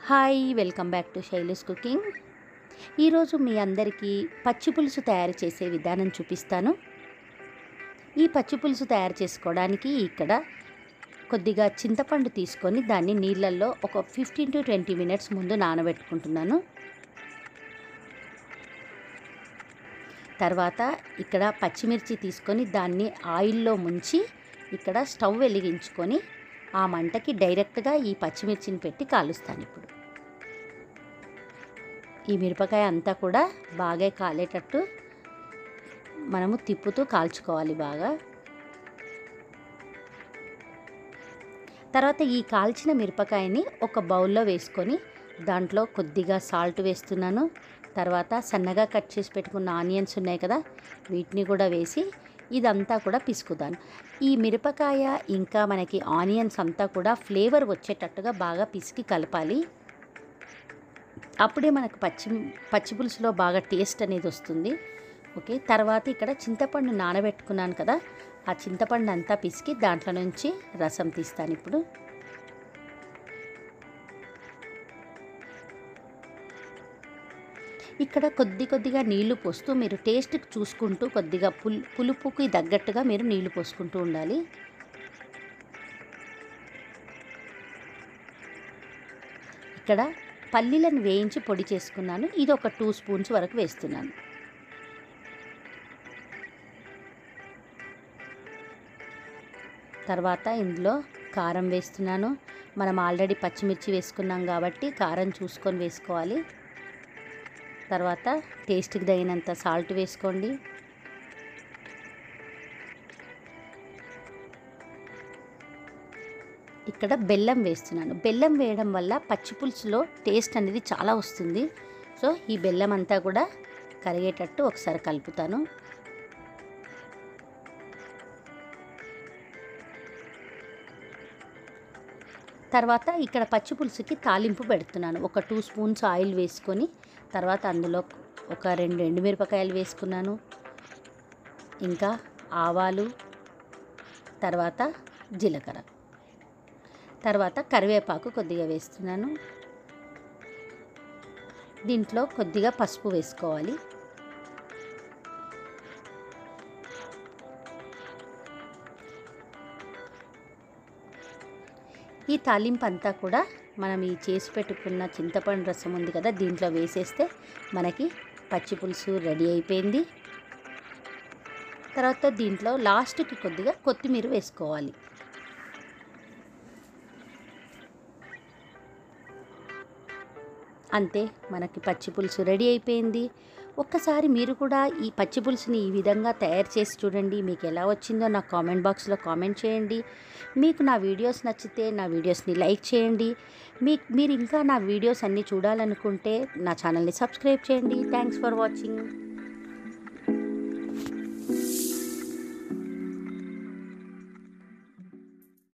hi welcome back to Shaili's cooking ఈరోజు మీ అందరికీ పచ్చి పులుసు తయారు చేసే విధానం చూపిస్తాను ఈ పచ్చి పులుసు తయారు చేసుకోవడానికి ఇక్కడ కొద్దిగా చింతపండు తీసుకొని దాన్ని నీళ్ళల్లో ఒక ఫిఫ్టీన్ టు ట్వంటీ మినిట్స్ ముందు నానబెట్టుకుంటున్నాను తర్వాత ఇక్కడ పచ్చిమిర్చి తీసుకొని దాన్ని ఆయిల్లో ముంచి ఇక్కడ స్టవ్ వెలిగించుకొని ఆ మంటకి డైరెక్ట్గా ఈ పచ్చిమిర్చిని పెట్టి కాలుస్తాను ఇప్పుడు ఈ మిరపకాయ అంతా కూడా బాగా కాలేటట్టు మనము తిప్పుతూ కాల్చుకోవాలి బాగా తర్వాత ఈ కాల్చిన మిరపకాయని ఒక బౌల్లో వేసుకొని దాంట్లో కొద్దిగా సాల్ట్ వేస్తున్నాను తర్వాత సన్నగా కట్ చేసి పెట్టుకున్న ఆనియన్స్ ఉన్నాయి కదా వీటిని కూడా వేసి ఇదంతా కూడా పిసుకుతాను ఈ మిరపకాయ ఇంకా మనకి ఆనియన్స్ అంతా కూడా ఫ్లేవర్ వచ్చేటట్టుగా బాగా పిసికి కలపాలి అప్పుడే మనకు పచ్చి పచ్చి పులుసులో బాగా టేస్ట్ అనేది వస్తుంది ఓకే తర్వాత ఇక్కడ చింతపండు నానబెట్టుకున్నాను కదా ఆ చింతపండు అంతా పిసికి దాంట్లో నుంచి రసం తీస్తాను ఇప్పుడు ఇక్కడ కొద్ది కొద్దిగా నీళ్లు పోస్తూ మీరు టేస్ట్ చూసుకుంటూ కొద్దిగా పుల్ పులుపుకి తగ్గట్టుగా మీరు నీళ్లు పోసుకుంటూ ఉండాలి ఇక్కడ పల్లీలను వేయించి పొడి చేసుకున్నాను ఇది ఒక టూ స్పూన్స్ వరకు వేస్తున్నాను తర్వాత ఇందులో కారం వేస్తున్నాను మనం ఆల్రెడీ పచ్చిమిర్చి వేసుకున్నాం కాబట్టి కారం చూసుకొని వేసుకోవాలి తర్వాత టేస్ట్కి తగినంత సాల్ట్ వేసుకోండి ఇక్కడ బెల్లం వేస్తున్నాను బెల్లం వేయడం వల్ల పచ్చి పులుసులో టేస్ట్ అనేది చాలా వస్తుంది సో ఈ బెల్లం అంతా కూడా కరిగేటట్టు ఒకసారి కలుపుతాను తర్వాత ఇక్కడ పచ్చి పులుసుకి తాలింపు పెడుతున్నాను ఒక టూ స్పూన్స్ ఆయిల్ వేసుకొని తర్వాత అందులో ఒక రెండు ఎండుమిరపకాయలు వేసుకున్నాను ఇంకా ఆవాలు తర్వాత జీలకర్ర తర్వాత కరివేపాకు కొద్దిగా వేస్తున్నాను దీంట్లో కొద్దిగా పసుపు వేసుకోవాలి ఈ తాలింపు అంతా కూడా మనం ఈ చేసి పెట్టుకున్న చింతపండు రసం ఉంది కదా దీంట్లో వేసేస్తే మనకి పచ్చి పులుసు రెడీ అయిపోయింది తర్వాత దీంట్లో లాస్ట్కి కొద్దిగా కొత్తిమీర వేసుకోవాలి అంతే మనకి పచ్చి పులుసు రెడీ అయిపోయింది ఒక్కసారి మీరు కూడా ఈ పచ్చి పులుసుని ఈ విధంగా తయారు చేసి చూడండి మీకు ఎలా వచ్చిందో నా కామెంట్ బాక్స్లో కామెంట్ చేయండి మీకు నా వీడియోస్ నచ్చితే నా వీడియోస్ని లైక్ చేయండి మీ మీరు ఇంకా నా వీడియోస్ అన్నీ చూడాలనుకుంటే నా ఛానల్ని సబ్స్క్రైబ్ చేయండి థ్యాంక్స్ ఫర్ వాచింగ్